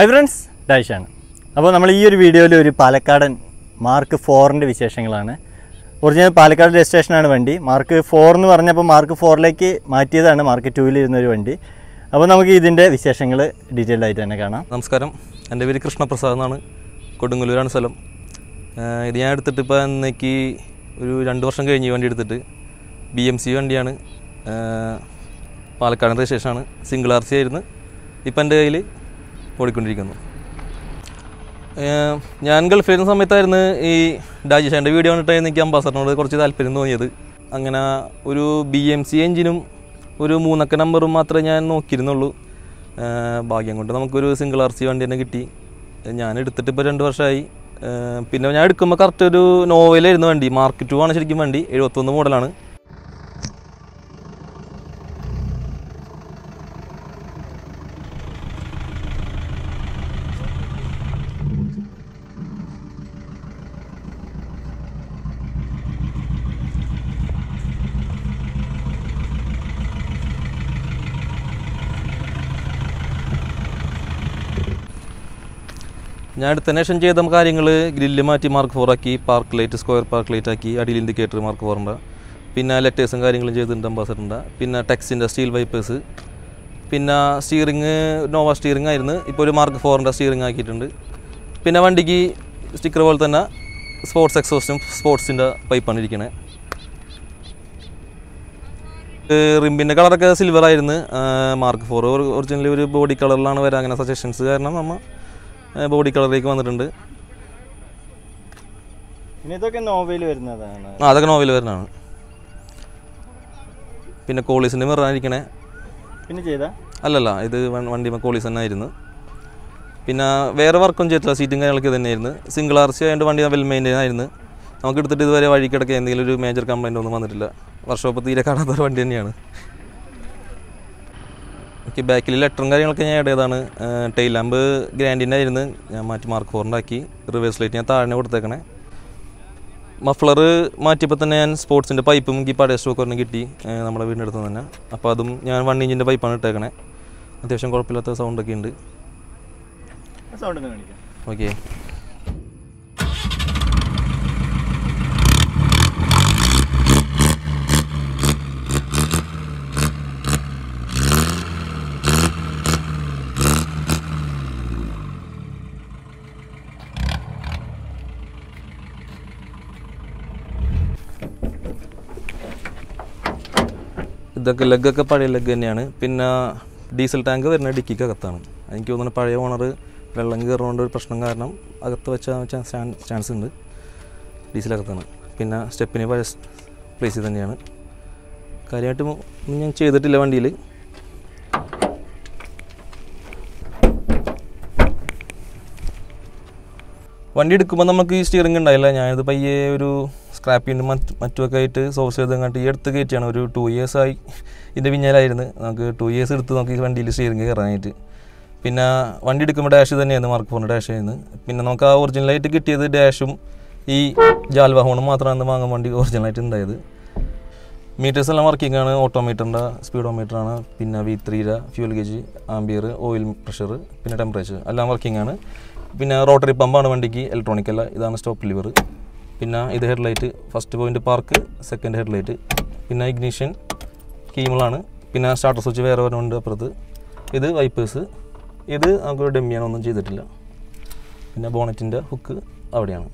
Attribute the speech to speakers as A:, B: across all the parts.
A: Hi friends ഡായിഷാണ് അപ്പോൾ നമ്മൾ ഈ ഒരു വീഡിയോയിൽ ഒരു പാലക്കാടൻ മാർക്ക് ഫോറിൻ്റെ വിശേഷങ്ങളാണ് ഒറിജിനൽ പാലക്കാട് രജിസ്ട്രേഷനാണ് വണ്ടി മാർക്ക് ഫോർ എന്ന് പറഞ്ഞപ്പോൾ മാർക്ക് ഫോറിലേക്ക് മാറ്റിയതാണ് മാർക്ക് ടൂവിൽ ഇരുന്നൊരു വണ്ടി അപ്പോൾ നമുക്ക് ഇതിൻ്റെ വിശേഷങ്ങൾ ഡീറ്റെയിൽഡ് ആയിട്ട് തന്നെ കാണാം
B: നമസ്കാരം എൻ്റെ പേര് കൃഷ്ണപ്രസാദ് എന്നാണ് കൊടുങ്ങല്ലൂരാണ് സ്ഥലം ആഹ് ഇത് ഞാൻ എടുത്തിട്ട് ഇപ്പോൾ ഇന്നേക്ക് ഒരു രണ്ട് വർഷം കഴിഞ്ഞ് ഈ വണ്ടി എടുത്തിട്ട് ബി എം സി വണ്ടിയാണ് ആഹ് പാലക്കാട് രജിസ്ട്രേഷനാണ് സിംഗിൾ ആർ സി ആയിരുന്നു ഇപ്പം എൻ്റെ കയ്യിൽ ഓടിക്കൊണ്ടിരിക്കുന്നു ആഹ് ഞാൻ ഗൾഫിലിരുന്ന സമയത്തായിരുന്നു ഈ ഡാജിഷാൻ്റെ വീഡിയോ കണ്ടിട്ട് എനിക്ക് അംബാസഡറിനോട് കുറച്ച് താല്പര്യം തോന്നിയത് അങ്ങനെ ഒരു ബി എം സി എഞ്ചിനും ഒരു മൂന്നക്ക നമ്പറും മാത്രമേ ഞാൻ നോക്കിയിരുന്നുള്ളൂ ആഹ് ഭാഗ്യം കൊണ്ട് നമുക്കൊരു സിംഗിൾ ആർ സി വണ്ടി തന്നെ കിട്ടി ഞാൻ എടുത്തിട്ട് ഇപ്പോൾ രണ്ട് വർഷമായി ആഹ് പിന്നെ ഞാൻ എടുക്കുമ്പോൾ കറക്റ്റ് ഒരു നോവലായിരുന്നു വണ്ടി മാർക്ക് ടു ആണ് ശരിക്കും വണ്ടി എഴുപത്തൊന്ന് മോഡലാണ് ഞാൻ എടുത്തതിന് ശേഷം ചെയ്ത കാര്യങ്ങൾ ഗ്രില്ല് മാറ്റി മാർക്ക് ഫോർ ആക്കി park light square park light ആക്കി അടിയിൽ ഇൻഡിക്കേറ്റർ മാർക്ക് ഫോറിൻ്റെ പിന്നെ ലെറ്റേഴ്സും കാര്യങ്ങളും ചെയ്തിട്ടുണ്ട് അംബാസഡറിൻ്റെ പിന്നെ ടെക്സിൻ്റെ സ്റ്റീൽ വൈപ്പേഴ്സ് പിന്നെ സ്റ്റിയറിങ് നോവ സ്റ്റിയറിംഗ് ആയിരുന്നു ഇപ്പോൾ ഒരു മാർക്ക് ഫോറിൻ്റെ സ്റ്റിയറിംഗ് ആക്കിയിട്ടുണ്ട് പിന്നെ വണ്ടിക്ക് സ്റ്റിക്കർ പോലെ തന്നെ സ്പോർട്സ് എക്സോസ്റ്റും സ്പോർട്സിൻ്റെ പൈപ്പാണ് ഇരിക്കണേ റിമ്പിൻ്റെ കളറൊക്കെ സിൽവർ ആയിരുന്നു മാർക്ക് ഫോർ ഒറിജിനലി ഒരു ബോഡി കളറിലാണ് വരാൻ അങ്ങനെ സജഷൻസ് കാരണം നമ്മൾ ബോഡി കളറിലേക്ക് വന്നിട്ടുണ്ട്
A: പിന്നെ ഇതൊക്കെ നോവയിൽ വരുന്നതാണ്
B: ആ അതൊക്കെ നോവൽ വരുന്നതാണ് പിന്നെ കോളീസിൻ്റെ മിറായിരിക്കണേ
A: പിന്നെ ചെയ്ത
B: അല്ലല്ല ഇത് വ- വണ്ടി കോളീസ് തന്നെ ആയിരുന്നു പിന്നെ വേറെ വർക്കൊന്നും ചെയ്തിട്ടില്ല സീറ്റും കാര്യങ്ങളൊക്കെ തന്നെയായിരുന്നു സിംഗിൾ ആർ സി ആയതുകൊണ്ട് വണ്ടി വെൽ മെയിൻറ്റെയിൻ ആയിരുന്നു നമുക്ക് എടുത്തിട്ട് ഇതുവരെ വഴിക്കിടയ്ക്ക് എന്തെങ്കിലും ഒരു മേജർ കംപ്ലൈൻ്റ് ഒന്നും വന്നിട്ടില്ല വർഷോപ്പ് തീരെ കാണാത്ത ഒരു വണ്ടി തന്നെയാണ് ഓക്കെ ബാക്കിൽ ലെറ്ററും കാര്യങ്ങളൊക്കെ ഞാൻ ആഡ് ചെയ്തതാണ് ടെയിൽ ലാമ്പ് ഗ്രാൻഡിൻ്റെ ആയിരുന്നു ഞാൻ മാറ്റി മാർക്ക് ഫോറിൻ്റാക്കി റിവേഴ്സ് ലൈറ്റ് ഞാൻ താഴെ കൊടുത്തേക്കണേ മഫ്ലർ മാറ്റിയപ്പോൾ തന്നെ ഞാൻ സ്പോർട്സിൻ്റെ പൈപ്പും എനിക്ക് പഴയ സ്റ്റോക്ക് ഒരെണ്ണം കിട്ടി ഏഹ് നമ്മുടെ വീടിൻ്റെ അടുത്ത് തന്നെ അപ്പോൾ അതും ഞാൻ വൺ ഇഞ്ചിൻ്റെ പൈപ്പാണ് ഇട്ടേക്കണേ അത്യാവശ്യം കുഴപ്പമില്ലാത്ത സൗണ്ടൊക്കെ ഉണ്ട്
A: സൗണ്ട് ഒന്ന് കാണിക്കാം
B: ഓക്കെ ഇതൊക്കെ ലെഗൊക്കെ പഴയ ലെഗ് തന്നെയാണ് പിന്നെ ഡീസൽ ടാങ്ക് വരുന്ന ഡിക്കിക്കകത്താണ് എനിക്ക് തോന്നുന്നു പഴയ ഓണർ വെള്ളം കയറുകൊണ്ട് ഒരു പ്രശ്നം കാരണം അകത്ത് വെച്ച ചാൻസ് ഉണ്ട് ഡീസലകത്താണ് പിന്നെ സ്റ്റെപ്പിന് പഴയ പ്ലേസിൽ തന്നെയാണ് കാര്യമായിട്ട് ഒന്നും ഞാൻ ചെയ്തിട്ടില്ല വണ്ടിയിൽ വണ്ടി എടുക്കുമ്പോൾ നമുക്ക് ഈ സ്റ്റിയറിംഗ് ഉണ്ടായില്ല ഞാനിത് പയ്യെ ഒരു സ്ക്രാപ്പിൻ്റെ മറ്റ് മറ്റുമൊക്കെ ആയിട്ട് സോഴ്സ് ചെയ്ത് അങ്ങോട്ട് ഈ അടുത്ത് കയറ്റിയാണ് ഒരു ടു ഇയേഴ്സ് ആയി ഇതിൻ്റെ പിന്നാലായിരുന്നു നമുക്ക് ടു ഇയേഴ്സ് എടുത്ത് നമുക്ക് ഈ വണ്ടിയിൽ സ്റ്റിയറിംഗ് കയറാനായിട്ട് പിന്നെ വണ്ടി എടുക്കുമ്പോൾ ഡാഷ് തന്നെയായിരുന്നു മാർക്ക് ഫോറിൻ്റെ ഡാഷ് ആയിരുന്നു പിന്നെ നമുക്ക് ആ ഒറിജിനലായിട്ട് കിട്ടിയത് ഡാഷും ഈ ജാൽവാഹോണും മാത്രമാണ് വാങ്ങാൻ വണ്ടി ഒറിജിനലായിട്ട് ഉണ്ടായത് മീറ്റേഴ്സ് എല്ലാം വർക്കിംഗ് ആണ് ഓട്ടോമീറ്ററിൻ്റെ സ്പീഡോമീറ്ററാണ് പിന്നെ വി ത്രീയുടെ fuel gauge ampere oil pressure പിന്നെ ടെമ്പറേച്ചർ എല്ലാം വർക്കിംഗ് ആണ് പിന്നെ റോട്ടറി പമ്പാണ് വണ്ടിക്ക് ഇലക്ട്രോണിക് അല്ല ഇതാണ് സ്റ്റോപ്പ് ലിവർ പിന്നെ ഇത് headlight first point park second headlight പിന്നെ ഇഗ്നീഷൻ കീമുകളാണ് പിന്നെ സ്റ്റാർട്ടർ സ്വിച്ച് വേറെ ഒരെണ്ണമുണ്ട് അപ്പുറത്ത് ഇത് വൈപ്പേഴ്സ് ഇത് നമുക്ക് ഡെമ്മിയാണ് ഒന്നും ചെയ്തിട്ടില്ല പിന്നെ ബോണറ്റിൻ്റെ ഹുക്ക് അവിടെയാണ്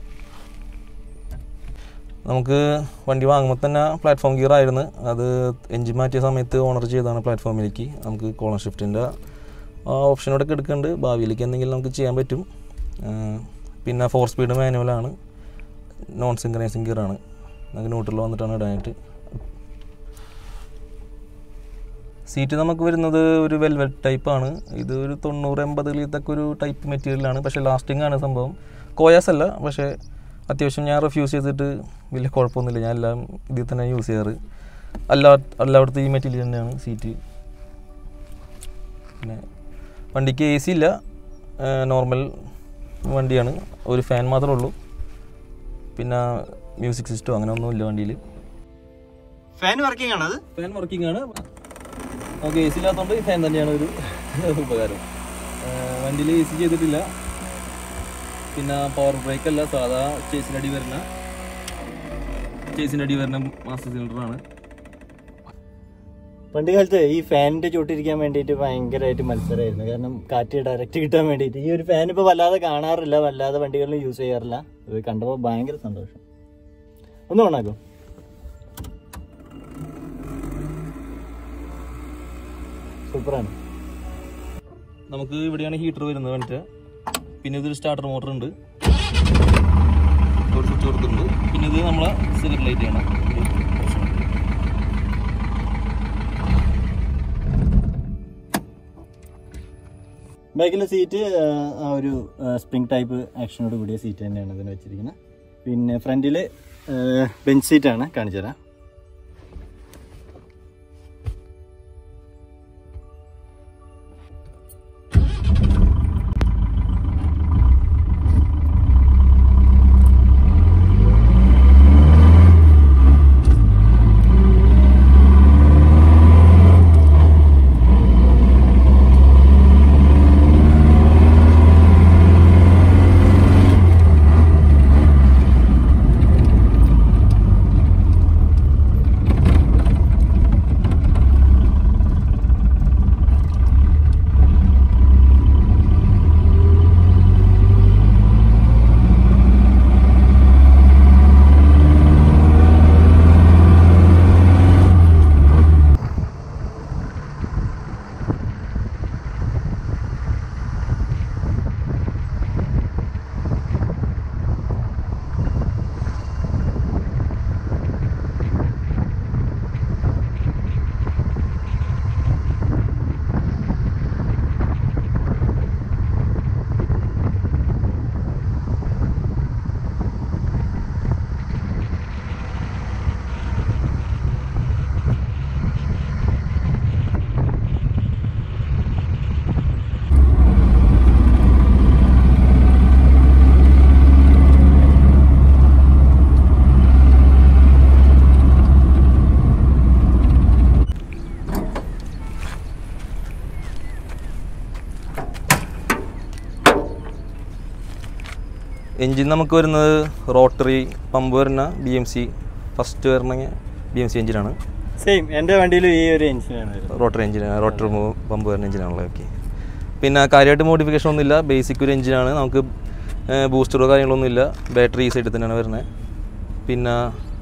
B: നമുക്ക് വണ്ടി വാങ്ങുമ്പോൾ തന്നെ പ്ലാറ്റ്ഫോം ഗിയർ ആയിരുന്നു അത് എഞ്ചിൻ മാറ്റിയ സമയത്ത് ഓണർ ചെയ്താണ് പ്ലാറ്റ്ഫോമിലേക്ക് നമുക്ക് കോളർ ഷിഫ്റ്റിൻ്റെ ഓപ്ഷനോടെ എടുക്കുന്നുണ്ട് ഭാവിയിലേക്ക് എന്തെങ്കിലും നമുക്ക് ചെയ്യാൻ പറ്റും ആ, പിന്നെ ഫോർ സ്പീഡ് മാനുവലാണ് നോൺ സിങ്കറൈസിങ് ഗിയറാണ് നമുക്ക് ന്യൂട്രൽ വന്നിട്ടാണ് ഇടാനായിട്ട് സീറ്റ് നമുക്ക് വരുന്നത് ഒരു വെൽവെറ്റ് ടൈപ്പാണ് ഇത് ഒരു തൊണ്ണൂറ് എൺപത് ലിറ്റൊക്കെ ഒരു ടൈപ്പ് മെറ്റീരിയലാണ് പക്ഷേ ലാസ്റ്റിംഗ് ആണ് സംഭവം കോയാസ് അല്ല പക്ഷേ അത്യാവശ്യം ഞാൻ റിഫ്യൂസ് ചെയ്തിട്ട് വലിയ കുഴപ്പമൊന്നുമില്ല ഞാൻ എല്ലാം ഇതിൽ തന്നെ യൂസ് ചെയ്യാറ് എല്ലാ എല്ലായിടത്തും ഈ മെറ്റീരിയൽ തന്നെയാണ് സീറ്റ് പിന്നെ വണ്ടിക്ക് എ സി ഇല്ല നോർമൽ വണ്ടിയാണ് ഒരു ഫാൻ മാത്രമേ ഉള്ളൂ പിന്നെ മ്യൂസിക് സിസ്റ്റം അങ്ങനെ ഒന്നുമില്ല വണ്ടിയിൽ
A: ഫാൻ വർക്കിംഗ് ആണത്
B: ഫാൻ വർക്കിംഗ് ആണ് നമുക്ക് എ സി ഇല്ലാത്തതുകൊണ്ട് ഫാൻ തന്നെയാണ് ഒരു ഉപകാരം വണ്ടിയിൽ എ സി ചെയ്തിട്ടില്ല പിന്നെ പവർ ബ്രേക്ക് അല്ല സാധാ ചേസിനടി വരുന്ന ചേസിനടി വരുന്ന മാസ്റ്റർ സിലിണ്ടറാണ്
A: പണ്ട് കാലത്ത് ഈ ഫാനിന്റെ ചൂട്ടിരിക്കാൻ വേണ്ടിയിട്ട് ഭയങ്കരമായിട്ട് മത്സരമായിരുന്നു കാരണം കാറ്റ് ഡയറക്റ്റ് കിട്ടാൻ വേണ്ടിയിട്ട് ഈ ഒരു ഫാൻ ഇപ്പോൾ വല്ലാതെ കാണാറില്ല വല്ലാതെ വണ്ടികളിലും യൂസ് ചെയ്യാറില്ല ഇത് കണ്ടപ്പോൾ ഭയങ്കര സന്തോഷം ഒന്ന് ഓണാക്കോ സൂപ്പറാണ്
B: നമുക്ക് ഇവിടെയാണ് ഹീറ്റർ വരുന്നത് വന്നിട്ട് പിന്നെ ഇതൊരു സ്റ്റാർട്ടർ മോട്ടർ ഉണ്ട് ഒരു സ്വിച്ച് കൊടുത്തിട്ടുണ്ട് പിന്നെ ഇത് നമ്മളെ സിഗരറ്റ് ലൈറ്റ് ആണ് ഒരു ഓപ്ഷൻ
A: ബാക്കിലെ സീറ്റ് ആ ഒരു സ്പ്രിംഗ് ടൈപ്പ് ആക്ഷനോട് കൂടിയ സീറ്റ് തന്നെയാണ് ഇതിന് വെച്ചിരിക്കുന്നത് പിന്നെ ഫ്രണ്ടിൽ ബെഞ്ച് സീറ്റാണ് കാണിച്ചു തരാം
B: എൻജിൻ നമുക്ക് വരുന്നത് റോട്ടറി പമ്പ് വരുന്ന ബി എം സി ഫസ്റ്റ് വരുന്ന ബി എം സി എഞ്ചിനാണ്
A: സെയിം എൻ്റെ വണ്ടിയിലും ഈ ഒരു എഞ്ചിനാണ് വരുന്നത്
B: റോട്ടറി എഞ്ചിൻ റോട്ടറി പമ്പ് വരുന്ന എഞ്ചിനാണല്ലോ ഓക്കെ പിന്നെ കാര്യമായിട്ട് മോഡിഫിക്കേഷൻ ഒന്നുമില്ല ബേസിക് ഒരു എഞ്ചിനാണ് നമുക്ക് ബൂസ്റ്ററോ കാര്യങ്ങളൊന്നും ഇല്ല ബാറ്ററി ഈ സൈഡിൽ തന്നെയാണ് വരുന്നത് പിന്നെ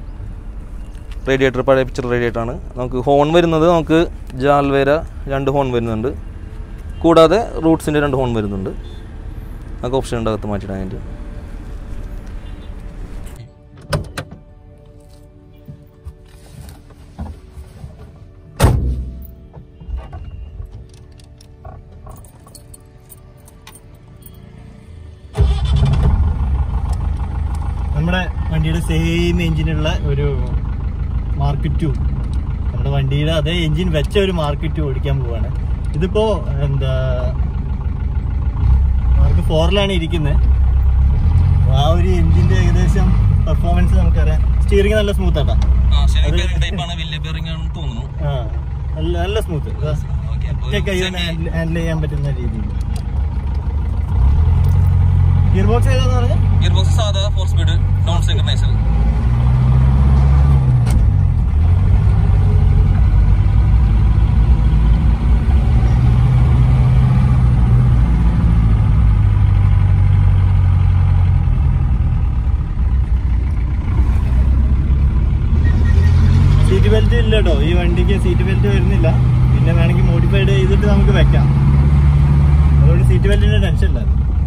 B: റേഡിയേറ്റർ പഴയ പിക്ചർ റേഡിയേറ്റർ ആണ് നമുക്ക് ഹോൺ വരുന്നത് നമുക്ക് ജാൽവേര രണ്ട് ഹോൺ വരുന്നുണ്ട് കൂടാതെ റൂട്ട്സിൻ്റെ രണ്ട് ഹോൺ വരുന്നുണ്ട് നമുക്ക് ഓപ്ഷൻ ഉണ്ട് അകത്ത് മാറ്റിയിടാൻ വേണ്ടി
A: നമ്മുടെ വണ്ടിയുടെ സെയിം എഞ്ചിനുള്ള ഒരു മാർക്ക് ടു നമ്മുടെ വണ്ടിയുടെ അതേ എഞ്ചിൻ വെച്ച ഒരു മാർക്ക് ടു ഓടിക്കാൻ പോവാണ് ഇതിപ്പോ എന്താ മാർക്ക് ഫോറിലാണ് ഇരിക്കുന്നത് ആ ഒരു എഞ്ചിന്റെ ഏകദേശം പെർഫോമൻസ് നമുക്കറിയാം സ്റ്റിയറിംഗ് നല്ല സ്മൂത്ത് ആട്ടാ
B: വലിയ ബെയറിംഗ് ആണെന്ന് തോന്നുന്നു
A: ആ നല്ല നല്ല സ്മൂത്ത് ഒറ്റ കൈ ഹാൻഡിൽ ചെയ്യാൻ പറ്റുന്ന രീതിയിൽ ഗിയർ ബോക്സ് ഏതാന്ന് പറഞ്ഞാൽ
B: ഗിയർ ബോക്സ് സാധാ four speed non synchroniser
A: seat belt ഇല്ല കേട്ടോ ഈ വണ്ടിക്ക് സീറ്റ് ബെൽറ്റ് വരുന്നില്ല പിന്നെ വേണമെങ്കിൽ മോഡിഫൈഡ് ചെയ്തിട്ട് നമുക്ക് വെക്കാം അതുകൊണ്ട് സീറ്റ് ബെൽറ്റിന്റെ ടെൻഷൻ ഇല്ല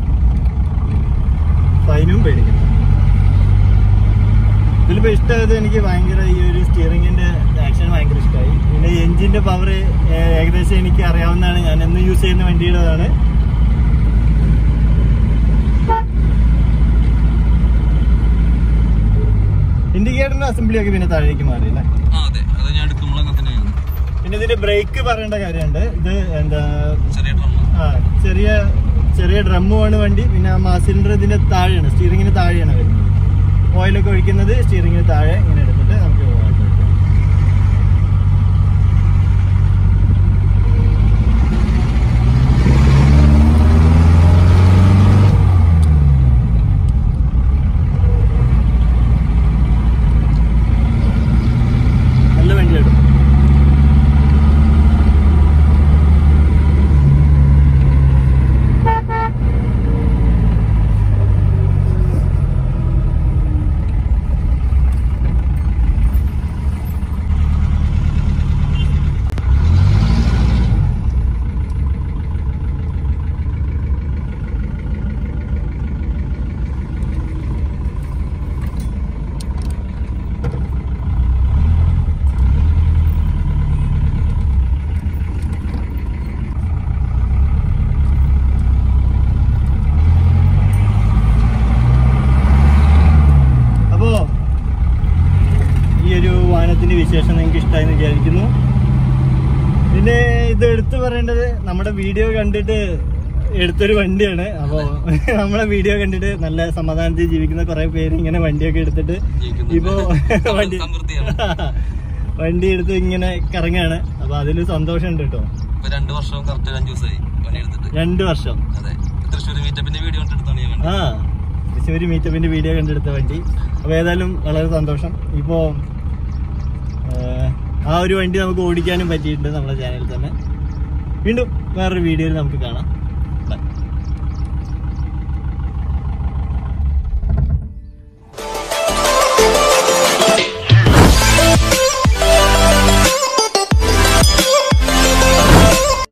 A: ഫൈനും പേടിക്കണം ഇതിലിപ്പോ ഇഷ്ടമായത് എനിക്ക് ഭയങ്കര ഈ ഒരു സ്റ്റിയറിംഗിന്റെ ആക്ഷൻ ഭയങ്കര ഇഷ്ടമായി പിന്നെ എഞ്ചിന്റെ പവർ ഏകദേശം എനിക്ക് അറിയാവുന്നതാണ് ഞാൻ എന്ന് യൂസ് ചെയ്യുന്ന വണ്ടിയുടേതാണ് ഇൻഡിക്കേറ്ററിന്റെ അസംബ്ലി ഒക്കെ പിന്നെ താഴേക്ക് മാറി അല്ലേ
B: ആ അതെ അത് ഞാൻ എടുക്കുമ്പോൾ അങ്ങനെ തന്നെയാണ്
A: പിന്നെ ഇതിന്റെ ബ്രേക്ക് പറയേണ്ട കാര്യമുണ്ട് ഇത് എന്താ
B: ചെറിയ ഡ്രം
A: ആ ചെറിയ ചെറിയ ഡ്രമ്മുമാണ് വണ്ടി പിന്നെ മാ സിലിണ്ടർ ഇതിന്റെ താഴെയാണ് സ്റ്റിയറിംഗിന് താഴെയാണ് വരുന്നത് ഓയിലൊക്കെ ഒഴിക്കുന്നത് സ്റ്റിയറിംഗിന് താഴെ ഇങ്ങനെ എടുത്തിട്ട് നമുക്ക് ഓയിലൊക്കെ ഒഴിക്കാം. ഇഷ്ടമായെന്ന് വിചാരിക്കുന്നു പിന്നെ ഇത് എടുത്തു പറയേണ്ടത് നമ്മുടെ വീഡിയോ കണ്ടിട്ട് എടുത്തൊരു വണ്ടിയാണ് അപ്പോ നമ്മളെ വീഡിയോ കണ്ടിട്ട് നല്ല സമാധാനത്തിൽ ജീവിക്കുന്ന കുറെ പേര് ഇങ്ങനെ വണ്ടിയൊക്കെ എടുത്തിട്ട് ഇപ്പോ വണ്ടി വണ്ടി എടുത്ത് ഇങ്ങനെ കറങ്ങാണ് അപ്പൊ അതില് സന്തോഷമുണ്ട് കേട്ടോ
B: ഇപ്പൊ രണ്ട് വർഷം കറക്റ്റ് അഞ്ചു ദിവസമായി പണി എടുത്തിട്ട്
A: രണ്ടു വർഷം
B: അതെ തൃശ്ശൂർ മീറ്റപ്പിന്റെ വീഡിയോ കണ്ടെടുത്താണ് ഞാൻ വണ്ടി
A: ആ തൃശ്ശൂര് മീറ്റപ്പിന്റെ വീഡിയോ കണ്ടെടുത്ത വണ്ടി അപ്പൊ ഏതായാലും വളരെ സന്തോഷം ഇപ്പോ ഏഹ്, ആ ഒരു വണ്ടി നമുക്ക് ഓടിക്കാനും പറ്റിയിട്ടുണ്ട് നമ്മുടെ ചാനലിൽ തന്നെ വീണ്ടും വേറൊരു വീഡിയോയിൽ നമുക്ക് കാണാം